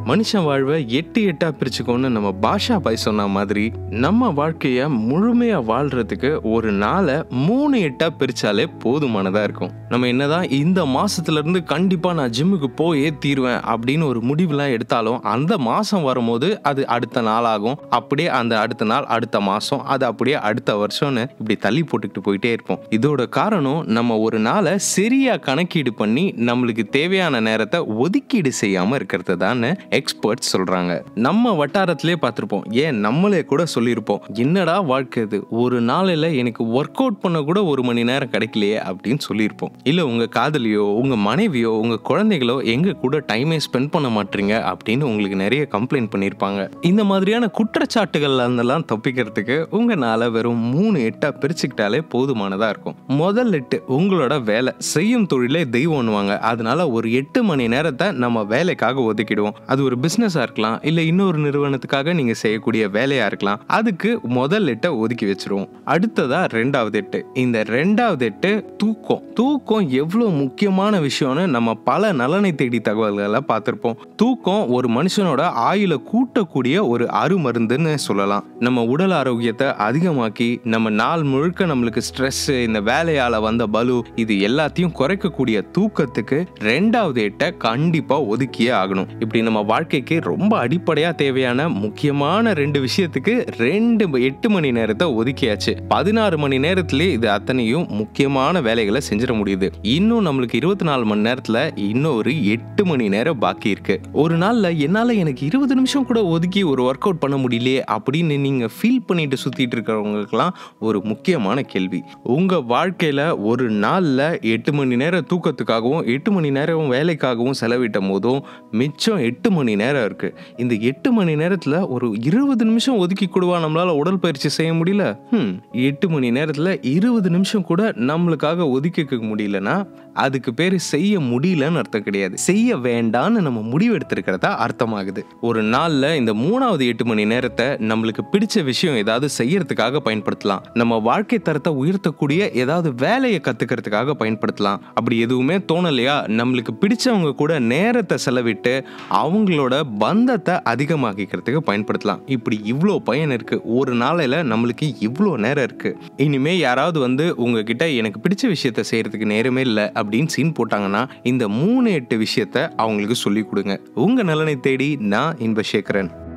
மனுஷன் வாழ்வை எட்டு எட்டா பிரிச்சுக்கோன்னு நம்ம பாஷா பாய் சொன்ன மாதிரி நம்ம வாழ்க்கைய முழுமையா வாழ்றதுக்கு ஒரு நாளை மூணு எட்டா பிரிச்சாலே போதுமானதா இருக்கும் நம்ம என்னதான் இந்த மாசத்துல இருந்து கண்டிப்பா நான் ஜிம்முக்கு போயே தீருவேன் அப்படின்னு ஒரு முடிவுலாம் எடுத்தாலும் அந்த மாசம் வரும்போது அது அடுத்த நாள் ஆகும் அப்படியே அந்த அடுத்த நாள் அடுத்த மாசம் அது அப்படியே அடுத்த வருஷம்னு இப்படி தள்ளி போட்டுக்கிட்டு போயிட்டே இருப்போம் இதோட காரணம் நம்ம ஒரு நாளை சரியா கணக்கீடு பண்ணி நம்மளுக்கு தேவையான நேரத்தை ஒதுக்கீடு செய்யாம இருக்கிறது தான் எக்ஸ்பர்ட்ஸ் சொல்றாங்க நம்ம வட்டாரத்திலே பார்த்துருப்போம் ஏன் நம்மளே கூட சொல்லியிருப்போம் என்னடா வாழ்க்கை இது ஒரு நாளில் எனக்கு ஒர்க் அவுட் பண்ண கூட ஒரு மணி நேரம் கிடைக்கலையே அப்படின்னு சொல்லியிருப்போம் இல்லை உங்க காதலியோ உங்க மனைவியோ உங்க குழந்தைகளோ எங்க கூட டைமே ஸ்பெண்ட் பண்ண மாட்டீங்க அப்படின்னு உங்களுக்கு நிறைய கம்ப்ளைண்ட் பண்ணியிருப்பாங்க இந்த மாதிரியான குற்றச்சாட்டுகள்ல இருந்தெல்லாம் தப்பிக்கிறதுக்கு உங்க நாளை வெறும் மூணு எட்டா பிரிச்சுக்கிட்டாலே போதுமானதா இருக்கும் முதல் எட்டு உங்களோட வேலை செய்யும் தொழிலே தெய்வம்னுவாங்க அதனால ஒரு எட்டு மணி நேரத்தை நம்ம வேலைக்காக ஒதுக்கிடுவோம் அது ஒரு பிஸ்னஸாக இருக்கலாம் இல்லை இன்னொரு நிறுவனத்துக்காக நீங்கள் செய்யக்கூடிய வேலையாக இருக்கலாம் அதுக்கு முதல் எட்டை ஒதுக்கி வச்சிருவோம் அடுத்ததா ரெண்டாவது எட்டு இந்த ரெண்டாவது எட்டு தூக்கம் தூக்கம் எவ்வளோ முக்கியமான விஷயம்னு நம்ம பல நலனை தேடி தகவல்களை பார்த்துருப்போம் தூக்கம் ஒரு மனுஷனோட ஆயுள கூட்டக்கூடிய ஒரு அருமருந்துன்னு சொல்லலாம் நம்ம உடல் ஆரோக்கியத்தை அதிகமாக்கி நம்ம நாள் முழுக்க நம்மளுக்கு ஸ்ட்ரெஸ் இந்த வேலையால வந்த பலு இது எல்லாத்தையும் குறைக்கக்கூடிய தூக்கத்துக்கு ரெண்டாவது எட்டை கண்டிப்பா ஒதுக்கியே ஆகணும் இப்படி நம்ம வாழ்க்கைக்கு ரொம்ப அடிப்படையா தேவையான முக்கியமான ரெண்டு விஷயத்துக்கு ரெண்டு எட்டு மணி நேரத்தை ஒதுக்கியாச்சு பதினாறு மணி நேரத்திலே இது அத்தனையும் முக்கியமான வேலைகளை செஞ்சிட முடியுது இன்னும் நம்மளுக்கு இருபத்தி நாலு மணி நேரத்துல இன்னும் ஒரு எட்டு மணி நேரம் பாக்கி இருக்கு ஒரு நாள்ல என்னால எனக்கு இருபது நிமிஷம் கூட ஒதுக்கி ஒரு ஒர்க் அவுட் பண்ண முடியலையே அப்படின்னு நீங்க ஃபீல் பண்ணிட்டு சுத்திட்டு இருக்கிறவங்களுக்குலாம் ஒரு முக்கியமான கேள்வி உங்க வாழ்க்கையில ஒரு நாள்ல எட்டு மணி நேரம் தூக்கத்துக்காகவும் எட்டு மணி நேரம் வேலைக்காகவும் செலவிட்ட போதும் மிச்சம் எட்டு மணி நேரம் இருக்கு இந்த எட்டு மணி நேரத்துல ஒரு இருபது நிமிஷம் ஒதுக்கி கூடவா நம்மளால உடற்பயிற்சி செய்ய முடியல ஹம், எட்டு மணி நேரத்துல இருபது நிமிஷம் கூட நம்மளுக்காக ஒதுக்கிக்க முடியலன்னா அதுக்கு பேர் செய்ய முடியலன்னு அர்த்தம் கிடையாது செய்ய வேண்டாம்னு நம்ம முடிவு எடுத்திருக்கிறதா அர்த்தமாகுது ஒரு நாள்ல இந்த மூணாவது எட்டு மணி நேரத்தை நம்மளுக்கு பிடிச்ச விஷயம் ஏதாவது செய்யறதுக்காக பயன்படுத்தலாம் நம்ம வாழ்க்கை தரத்தை உயர்த்தக்கூடிய ஏதாவது வேலையை கத்துக்கிறதுக்காக பயன்படுத்தலாம் அப்படி எதுவுமே தோணலையா நம்மளுக்கு பிடிச்சவங்க கூட நேரத்தை செலவிட்டு அவங்களோட பந்தத்தை அதிகமாக்கிக்கிறதுக்கு பயன்படுத்தலாம் இப்படி இவ்வளோ பயன் இருக்கு ஒரு நாளையில நம்மளுக்கு இவ்வளோ நேரம் இருக்கு இனிமே யாராவது வந்து உங்ககிட்ட எனக்கு பிடிச்ச விஷயத்த செய்யறதுக்கு நேரமே இல்லை அப்படின்னு சீன் போட்டாங்கன்னா இந்த மூணு எட்டு விஷயத்த அவங்களுக்கு சொல்லி கொடுங்க உங்க நலனை தேடி நான் இன்பசேகரன்